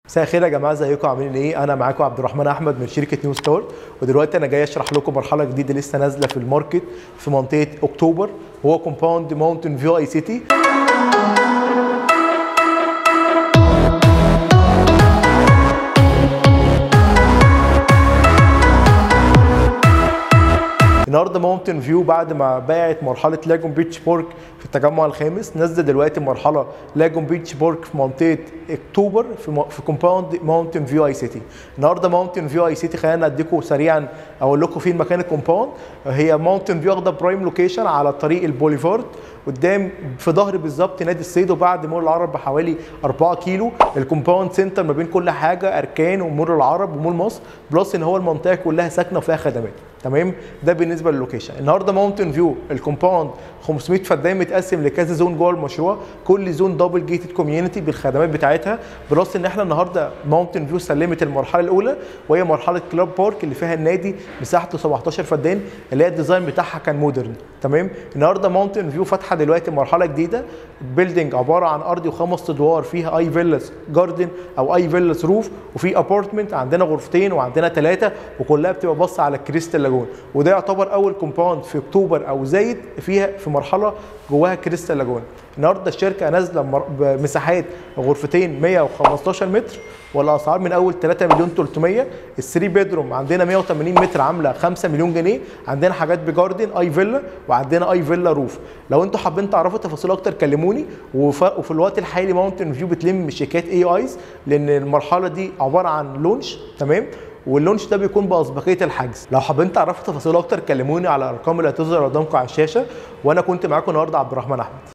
مساء الخير يا جماعه ازيكم عاملين ايه انا معاكم عبد الرحمن احمد من شركه نيو ستار ودلوقتي انا جاي اشرح لكم مرحله جديده لسه نازله في الماركت في منطقه اكتوبر وهو كومباوند ماونتن فيو اي سيتي النهارده ماونتن فيو بعد ما باعت مرحله لاجون بيتش بورك في التجمع الخامس نزل دلوقتي مرحله لاجون بيتش بورك في منطقه اكتوبر في, م... في كومباوند ماونتن فيو اي سيتي النهارده ماونتن فيو اي سيتي خلينا اديكم سريعا اقول لكم فين مكان الكومباوند هي ماونتن فيو واخده برايم لوكيشن على طريق البوليفارد قدام في ظهر بالظبط نادي الصيد وبعد مول العرب بحوالي 4 كيلو الكومباوند سنتر ما بين كل حاجه اركان ومول العرب ومول مصر بلس ان هو المنطقه كلها ساكنه وفيها خدمات تمام ده بالنسبه للوكيشن النهارده ماونتن فيو الكومباوند 500 فدان متقسم لكذا زون جوه المشروع كل زون دبل جيتد كوميونتي بالخدمات بتاعتها بلس ان احنا النهارده ماونتن فيو سلمت المرحله الاولى وهي مرحله كلاب بارك اللي فيها النادي مساحته 17 فدان اللي هي الديزاين بتاعها كان مودرن تمام النهارده ماونتن فيو فاتحه دلوقتي مرحله جديده بيلدينج عباره عن ارضي وخمس ادوار فيها اي فيلاس جاردن او اي فيلاس روف وفي ابارتمنت عندنا غرفتين وعندنا ثلاثه وكلها بتبقى باصه على كريستال لاجون وده يعتبر اول كومباوند في اكتوبر او زايد فيها في مرحله جواها كريستال لاجون النهارده الشركه نازله بمساحات غرفتين 115 متر والاسعار من اول 3 مليون 300 الثري بيدروم عندنا 180 متر عامله 5 مليون جنيه عندنا حاجات بجاردن اي فيلا وعندنا اي فيلا روف لو انتوا حابين تعرفوا تفاصيل اكتر كلموني وفي الوقت الحالي ماونتن فيو بتلم شيكات اي ايز لان المرحله دي عباره عن لونش تمام واللونش ده بيكون باسبقيه الحجز لو حابين تعرفوا تفاصيل اكتر كلموني على الارقام اللي هتظهر قدامكم على الشاشه وانا كنت معاكم النهارده عبد الرحمن احمد